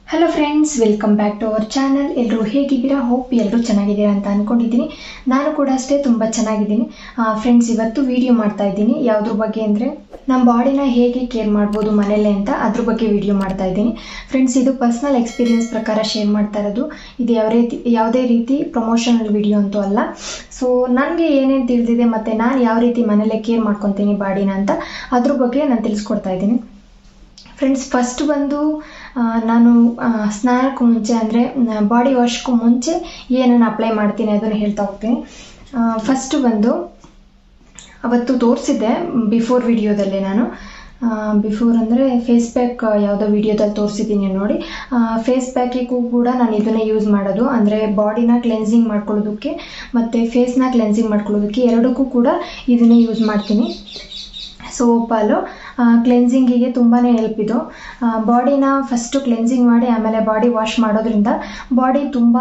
hello friends welcome back to our channel ಎಲ್ಲರೂ ಹೇಗಿದ್ದೀರಾ hope ಎಲ್ಲರೂ ಚೆನ್ನಾಗಿದ್ದೀರಾ ಅಂತ ಅಂದ್ಕೊಂಡಿದ್ದೀನಿ ನಾನು ಕೂಡ ಅಷ್ಟೇ ತುಂಬ ಚೆನ್ನಾಗಿದ್ದೀನಿ ಫ್ರೆಂಡ್ಸ್ ಇವತ್ತು ವಿಡಿಯೋ ಮಾಡ್ತಾ ಇದ್ದೀನಿ ಯಾವುದ್ರ ಬಗ್ಗೆ ಅಂದರೆ ನಮ್ಮ ಬಾಡಿನ ಹೇಗೆ ಕೇರ್ ಮಾಡ್ಬೋದು ಮನೇಲೆ ಅಂತ ಅದ್ರ ಬಗ್ಗೆ ವಿಡಿಯೋ ಮಾಡ್ತಾ ಇದ್ದೀನಿ ಫ್ರೆಂಡ್ಸ್ ಇದು ಪರ್ಸ್ನಲ್ ಎಕ್ಸ್ಪೀರಿಯನ್ಸ್ ಪ್ರಕಾರ ಶೇರ್ ಮಾಡ್ತಾ ಇರೋದು ಇದು ಯಾವ ರೀತಿ ಯಾವುದೇ ರೀತಿ ಪ್ರಮೋಷನಲ್ ವಿಡಿಯೋ ಅಂತೂ ಅಲ್ಲ ಸೊ ನನಗೆ ಏನೇನು ತಿಳಿದಿದೆ ಮತ್ತು ನಾನು ಯಾವ ರೀತಿ ಮನೇಲೆ ಕೇರ್ ಮಾಡ್ಕೊತೀನಿ ಬಾಡಿನ ಅಂತ ಅದ್ರ ಬಗ್ಗೆ ನಾನು ತಿಳಿಸ್ಕೊಡ್ತಾ ಇದ್ದೀನಿ ಫ್ರೆಂಡ್ಸ್ ಫಸ್ಟ್ ಬಂದು ಆ, ನಾನು ಆ, ಸ್ನಾನಕ್ಕೂ ಮುಂಚೆ ಅಂದರೆ ಬಾಡಿ ವಾಶ್ಗೂ ಮುಂಚೆ ಏನನ್ನು ಅಪ್ಲೈ ಮಾಡ್ತೀನಿ ಅದನ್ನು ಹೇಳ್ತಾ ಹೋಗ್ತೀನಿ ಫಸ್ಟ್ ಬಂದು ಅವತ್ತು ತೋರಿಸಿದ್ದೆ ಬಿಫೋರ್ ವಿಡಿಯೋದಲ್ಲಿ ನಾನು ಬಿಫೋರ್ ಅಂದರೆ ಫೇಸ್ ಪ್ಯಾಕ್ ಯಾವುದೋ ವಿಡಿಯೋದಲ್ಲಿ ತೋರಿಸಿದ್ದೀನಿ ನೋಡಿ ಫೇಸ್ ಪ್ಯಾಕಿಗೂ ಕೂಡ ನಾನು ಇದನ್ನೇ ಯೂಸ್ ಮಾಡೋದು ಅಂದರೆ ಬಾಡಿನ ಕ್ಲೆನ್ಸಿಂಗ್ ಮಾಡ್ಕೊಳ್ಳೋದಕ್ಕೆ ಮತ್ತು ಫೇಸ್ನ ಕ್ಲೆನ್ಸಿಂಗ್ ಮಾಡ್ಕೊಳ್ಳೋದಕ್ಕೆ ಎರಡಕ್ಕೂ ಕೂಡ ಇದನ್ನೇ ಯೂಸ್ ಮಾಡ್ತೀನಿ ಸೋಪಲ್ಲು ಕ್ಲೆನ್ಸಿಂಗಿಗೆ ತುಂಬಾ ಹೆಲ್ಪ್ ಇದು ಬಾಡಿನ ಫಸ್ಟು ಕ್ಲೆನ್ಸಿಂಗ್ ಮಾಡಿ ಆಮೇಲೆ ಬಾಡಿ ವಾಶ್ ಮಾಡೋದ್ರಿಂದ ಬಾಡಿ ತುಂಬಾ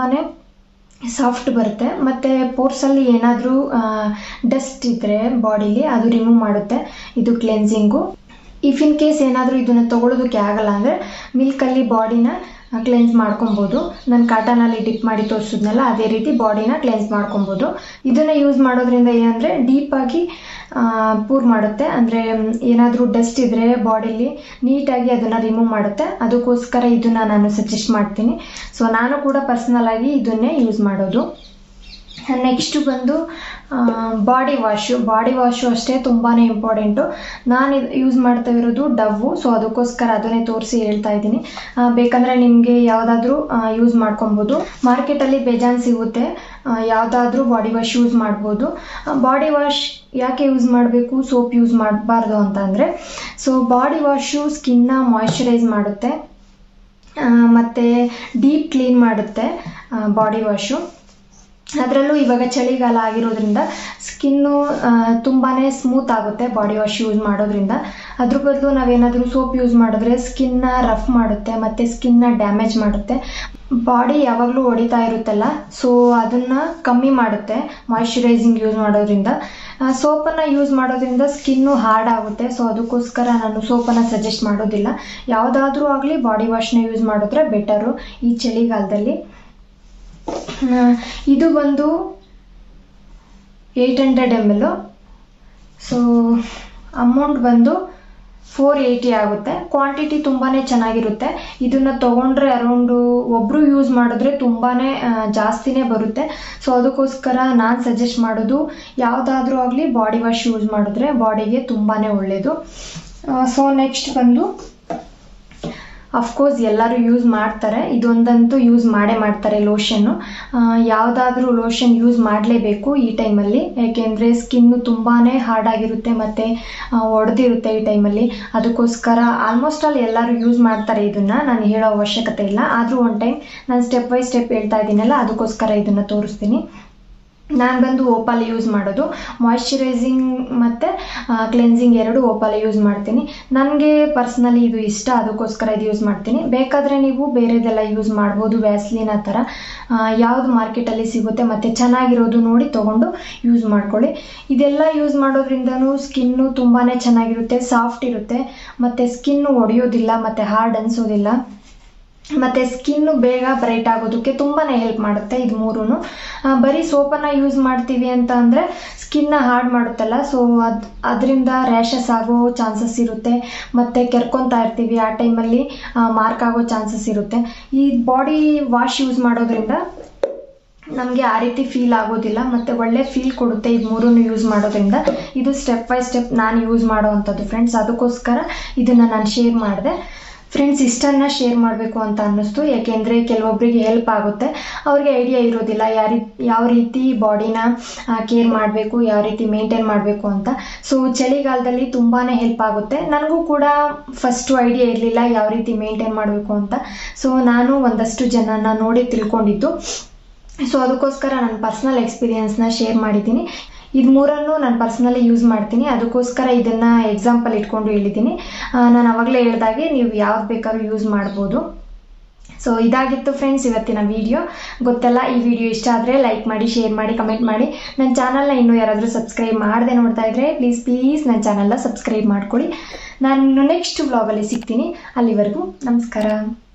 ಸಾಫ್ಟ್ ಬರುತ್ತೆ ಮತ್ತು ಪೋರ್ಸಲ್ಲಿ ಏನಾದರೂ ಡಸ್ಟ್ ಇದ್ದರೆ ಬಾಡಿಲಿ ಅದು ರಿಮೂವ್ ಮಾಡುತ್ತೆ ಇದು ಕ್ಲೆನ್ಸಿಂಗು ಇಫ್ ಇನ್ ಕೇಸ್ ಏನಾದರೂ ಇದನ್ನು ತೊಗೊಳೋದಕ್ಕೆ ಆಗಲ್ಲ ಅಂದರೆ ಮಿಲ್ಕಲ್ಲಿ ಬಾಡಿನ ಕ್ಲೆನ್ಸ್ ಮಾಡ್ಕೊಬೋದು ನಾನು ಕಾಟನಲ್ಲಿ ಡಿಪ್ ಮಾಡಿ ತೋರಿಸಿದ್ನಲ್ಲ ಅದೇ ರೀತಿ ಬಾಡಿನ ಕ್ಲೆನ್ಸ್ ಮಾಡ್ಕೊಬೋದು ಇದನ್ನು ಯೂಸ್ ಮಾಡೋದ್ರಿಂದ ಏನಂದರೆ ಡೀಪಾಗಿ ಪೂರ್ ಮಾಡುತ್ತೆ ಅಂದರೆ ಏನಾದರೂ ಡಸ್ಟ್ ಇದ್ದರೆ ಬಾಡಿಲಿ ನೀಟಾಗಿ ಅದನ್ನು ರಿಮೂವ್ ಮಾಡುತ್ತೆ ಅದಕ್ಕೋಸ್ಕರ ಇದನ್ನು ನಾನು ಸಜೆಸ್ಟ್ ಮಾಡ್ತೀನಿ ಸೊ ನಾನು ಕೂಡ ಪರ್ಸ್ನಲ್ ಆಗಿ ಇದನ್ನೇ ಯೂಸ್ ಮಾಡೋದು ನೆಕ್ಸ್ಟು ಬಂದು ಬಾಡಿ ವಾಶು ಬಾಡಿ ವಾಶು ಅಷ್ಟೇ ತುಂಬಾ ಇಂಪಾರ್ಟೆಂಟು ನಾನು ಯೂಸ್ ಮಾಡ್ತಾ ಇರೋದು ಡವ್ವು ಸೊ ಅದಕ್ಕೋಸ್ಕರ ಅದನ್ನೇ ತೋರಿಸಿ ಹೇಳ್ತಾ ಇದ್ದೀನಿ ಆ, ಬೇಕಂದರೆ ನಿಮಗೆ ಯಾವುದಾದ್ರೂ ಯೂಸ್ ಮಾಡ್ಕೊಬೋದು ಮಾರ್ಕೆಟಲ್ಲಿ ಬೇಜಾನ್ ಸಿಗುತ್ತೆ ಯಾವುದಾದ್ರೂ ಬಾಡಿ ವಾಶ್ ಯೂಸ್ ಮಾಡ್ಬೋದು ಬಾಡಿ ವಾಶ್ ಯಾಕೆ ಯೂಸ್ ಮಾಡಬೇಕು ಸೋಪ್ ಯೂಸ್ ಮಾಡಬಾರ್ದು ಅಂತ ಅಂದರೆ ಸೊ ಬಾಡಿ ವಾಶು ಸ್ಕಿನ್ನ ಮಾಯ್ಶ್ಚರೈಸ್ ಮಾಡುತ್ತೆ ಆ, ಮತ್ತೆ ಡೀಪ್ ಕ್ಲೀನ್ ಮಾಡುತ್ತೆ ಬಾಡಿ ವಾಶು ಅದರಲ್ಲೂ ಇವಾಗ ಚಳಿಗಾಲ ಆಗಿರೋದ್ರಿಂದ ಸ್ಕಿನ್ನು ತುಂಬಾ ಸ್ಮೂತ್ ಆಗುತ್ತೆ ಬಾಡಿ ವಾಶ್ ಯೂಸ್ ಮಾಡೋದ್ರಿಂದ ಅದ್ರ ಬದಲು ನಾವೇನಾದರೂ ಸೋಪ್ ಯೂಸ್ ಮಾಡಿದ್ರೆ ಸ್ಕಿನ್ನ ರಫ್ ಮಾಡುತ್ತೆ ಮತ್ತು ಸ್ಕಿನ್ನ ಡ್ಯಾಮೇಜ್ ಮಾಡುತ್ತೆ ಬಾಡಿ ಯಾವಾಗಲೂ ಹೊಡಿತಾ ಇರುತ್ತಲ್ಲ ಸೊ ಅದನ್ನು ಕಮ್ಮಿ ಮಾಡುತ್ತೆ ಮಾಯ್ಶ್ಚರೈಸಿಂಗ್ ಯೂಸ್ ಮಾಡೋದ್ರಿಂದ ಸೋಪನ್ನು ಯೂಸ್ ಮಾಡೋದ್ರಿಂದ ಸ್ಕಿನ್ನು ಹಾರ್ಡ್ ಆಗುತ್ತೆ ಸೊ ಅದಕ್ಕೋಸ್ಕರ ನಾನು ಸೋಪನ್ನು ಸಜೆಸ್ಟ್ ಮಾಡೋದಿಲ್ಲ ಯಾವುದಾದ್ರೂ ಆಗಲಿ ಬಾಡಿ ವಾಶ್ನ ಯೂಸ್ ಮಾಡಿದ್ರೆ ಬೆಟರು ಈ ಚಳಿಗಾಲದಲ್ಲಿ ಆ, ಇದು ಬಂದು eight hundred M L so amount ಬಂದು ಫೋರ್ ಏಯ್ಟಿ ಆಗುತ್ತೆ ಕ್ವಾಂಟಿಟಿ ತುಂಬಾ ಚೆನ್ನಾಗಿರುತ್ತೆ ಇದನ್ನು ತೊಗೊಂಡ್ರೆ ಅರೌಂಡು ಒಬ್ಬರು ಯೂಸ್ ಮಾಡಿದ್ರೆ ತುಂಬಾ ಜಾಸ್ತಿನೇ ಬರುತ್ತೆ ಸೊ ಅದಕ್ಕೋಸ್ಕರ ನಾನು ಸಜೆಸ್ಟ್ ಮಾಡೋದು ಯಾವುದಾದ್ರೂ ಆಗಲಿ ಬಾಡಿ ವಾಶ್ ಯೂಸ್ ಮಾಡಿದ್ರೆ ಬಾಡಿಗೆ ತುಂಬಾ ಒಳ್ಳೆಯದು ಸೊ ನೆಕ್ಸ್ಟ್ ಬಂದು ಅಫ್ಕೋರ್ಸ್ ಎಲ್ಲರೂ ಯೂಸ್ ಮಾಡ್ತಾರೆ ಇದೊಂದಂತೂ ಯೂಸ್ ಮಾಡೇ ಮಾಡ್ತಾರೆ ಲೋಷನ್ನು ಯಾವುದಾದ್ರೂ ಲೋಷನ್ ಯೂಸ್ ಮಾಡಲೇಬೇಕು ಈ ಟೈಮಲ್ಲಿ ಯಾಕೆಂದರೆ ಸ್ಕಿನ್ನು ತುಂಬಾ ಹಾರ್ಡ್ ಆಗಿರುತ್ತೆ ಮತ್ತು ಒಡೆದಿರುತ್ತೆ ಈ ಟೈಮಲ್ಲಿ ಅದಕ್ಕೋಸ್ಕರ ಆಲ್ಮೋಸ್ಟ್ ಆಲ್ ಎಲ್ಲರೂ ಯೂಸ್ ಮಾಡ್ತಾರೆ ಇದನ್ನು ನಾನು ಹೇಳೋ ಅವಶ್ಯಕತೆ ಇಲ್ಲ ಆದರೂ ಒಂದು ಟೈಮ್ ನಾನು ಸ್ಟೆಪ್ ಬೈ ಸ್ಟೆಪ್ ಹೇಳ್ತಾ ಇದ್ದೀನಲ್ಲ ಅದಕ್ಕೋಸ್ಕರ ಇದನ್ನು ತೋರಿಸ್ತೀನಿ ನಾನು ಬಂದು ಓಪಾಲ್ ಯೂಸ್ ಮಾಡೋದು ಮಾಯ್ಶ್ಚರೈಸಿಂಗ್ ಮತ್ತು ಕ್ಲೆನ್ಸಿಂಗ್ ಎರಡು ಓಪಾಲ್ ಯೂಸ್ ಮಾಡ್ತೀನಿ ನನಗೆ ಪರ್ಸ್ನಲಿ ಇದು ಇಷ್ಟ ಅದಕ್ಕೋಸ್ಕರ ಇದು ಯೂಸ್ ಮಾಡ್ತೀನಿ ಬೇಕಾದರೆ ನೀವು ಬೇರೆದೆಲ್ಲ ಯೂಸ್ ಮಾಡ್ಬೋದು ವ್ಯಾಸ್ಲಿನ್ ಆ ಥರ ಯಾವುದು ಮಾರ್ಕೆಟಲ್ಲಿ ಸಿಗುತ್ತೆ ಮತ್ತು ಚೆನ್ನಾಗಿರೋದು ನೋಡಿ ತೊಗೊಂಡು ಯೂಸ್ ಮಾಡ್ಕೊಳ್ಳಿ ಇದೆಲ್ಲ ಯೂಸ್ ಮಾಡೋದ್ರಿಂದನೂ ಸ್ಕಿನ್ನು ತುಂಬಾ ಚೆನ್ನಾಗಿರುತ್ತೆ ಸಾಫ್ಟ್ ಇರುತ್ತೆ ಮತ್ತು ಸ್ಕಿನ್ನು ಒಡೆಯೋದಿಲ್ಲ ಮತ್ತು ಹಾರ್ಡ್ ಅನಿಸೋದಿಲ್ಲ ಮತ್ತು ಸ್ಕಿನ್ನು ಬೇಗ ಬ್ರೈಟ್ ಆಗೋದಕ್ಕೆ ತುಂಬಾ ಹೆಲ್ಪ್ ಮಾಡುತ್ತೆ ಇದು ಮೂರೂ ಬರೀ ಸೋಪನ್ನು ಯೂಸ್ ಮಾಡ್ತೀವಿ ಅಂತ ಅಂದರೆ ಸ್ಕಿನ್ನ ಹಾರ್ಡ್ ಮಾಡುತ್ತಲ್ಲ ಸೊ ಅದು ಅದರಿಂದ ರ್ಯಾಷಸ್ ಆಗೋ ಚಾನ್ಸಸ್ ಇರುತ್ತೆ ಮತ್ತು ಕೆರ್ಕೊತಾ ಇರ್ತೀವಿ ಆ ಟೈಮಲ್ಲಿ ಮಾರ್ಕ್ ಆಗೋ ಚಾನ್ಸಸ್ ಇರುತ್ತೆ ಈ ಬಾಡಿ ವಾಶ್ ಯೂಸ್ ಮಾಡೋದ್ರಿಂದ ನಮಗೆ ಆ ರೀತಿ ಫೀಲ್ ಆಗೋದಿಲ್ಲ ಮತ್ತು ಒಳ್ಳೆ ಫೀಲ್ ಕೊಡುತ್ತೆ ಇದು ಮೂರೂ ಯೂಸ್ ಮಾಡೋದ್ರಿಂದ ಇದು ಸ್ಟೆಪ್ ಬೈ ಸ್ಟೆಪ್ ನಾನು ಯೂಸ್ ಮಾಡೋ ಅಂಥದ್ದು ಫ್ರೆಂಡ್ಸ್ ಅದಕ್ಕೋಸ್ಕರ ಇದನ್ನು ನಾನು ಶೇರ್ ಮಾಡಿದೆ ಫ್ರೆಂಡ್ಸ್ ಇಷ್ಟನ್ನು ಶೇರ್ ಮಾಡಬೇಕು ಅಂತ ಅನ್ನಿಸ್ತು ಯಾಕೆಂದರೆ ಕೆಲವೊಬ್ಬರಿಗೆ ಹೆಲ್ಪ್ ಆಗುತ್ತೆ ಅವ್ರಿಗೆ ಐಡಿಯಾ ಇರೋದಿಲ್ಲ ಯಾರಿ ಯಾವ ರೀತಿ ಬಾಡಿನ ಕೇರ್ ಮಾಡಬೇಕು ಯಾವ ರೀತಿ ಮೇಂಟೈನ್ ಮಾಡಬೇಕು ಅಂತ ಸೊ ಚಳಿಗಾಲದಲ್ಲಿ ತುಂಬಾ ಹೆಲ್ಪ್ ಆಗುತ್ತೆ ನನಗೂ ಕೂಡ ಫಸ್ಟು ಐಡಿಯಾ ಇರಲಿಲ್ಲ ಯಾವ ರೀತಿ ಮೇಂಟೈನ್ ಮಾಡಬೇಕು ಅಂತ ಸೊ ನಾನು ಒಂದಷ್ಟು ಜನನ ನೋಡಿ ತಿಳ್ಕೊಂಡಿದ್ದು ಸೊ ಅದಕ್ಕೋಸ್ಕರ ನನ್ನ ಪರ್ಸ್ನಲ್ ಎಕ್ಸ್ಪೀರಿಯನ್ಸ್ನ ಶೇರ್ ಮಾಡಿದ್ದೀನಿ ಇದು ಮೂರನ್ನು ನಾನು ಪರ್ಸ್ನಲಿ ಯೂಸ್ ಮಾಡ್ತೀನಿ ಅದಕ್ಕೋಸ್ಕರ ಇದನ್ನು ಎಕ್ಸಾಂಪಲ್ ಇಟ್ಕೊಂಡು ಹೇಳಿದ್ದೀನಿ ಆ, ನಾನು ಅವಾಗಲೇ ಹೇಳ್ದಾಗೆ ನೀವು ಯಾವ್ದು ಬೇಕಾದ್ರೂ ಯೂಸ್ ಮಾಡ್ಬೋದು ಸೊ ಇದಾಗಿತ್ತು ಫ್ರೆಂಡ್ಸ್ ಇವತ್ತಿನ ವಿಡಿಯೋ ಗೊತ್ತಲ್ಲ ಈ ವಿಡಿಯೋ ಇಷ್ಟ ಆದರೆ ಲೈಕ್ ಮಾಡಿ ಶೇರ್ ಮಾಡಿ ಕಮೆಂಟ್ ಮಾಡಿ ನನ್ನ ಚಾನಲ್ನ ಇನ್ನೂ ಯಾರಾದರೂ ಸಬ್ಸ್ಕ್ರೈಬ್ ಮಾಡದೆ ನೋಡ್ತಾ ಇದ್ರೆ ಪ್ಲೀಸ್ ಪ್ಲೀಸ್ ನನ್ನ ಚಾನಲ್ನ ಸಬ್ಸ್ಕ್ರೈಬ್ ಮಾಡ್ಕೊಳ್ಳಿ ನಾನು ನೆಕ್ಸ್ಟ್ ವ್ಲಾಗಲ್ಲಿ ಸಿಗ್ತೀನಿ ಅಲ್ಲಿವರೆಗೂ ನಮಸ್ಕಾರ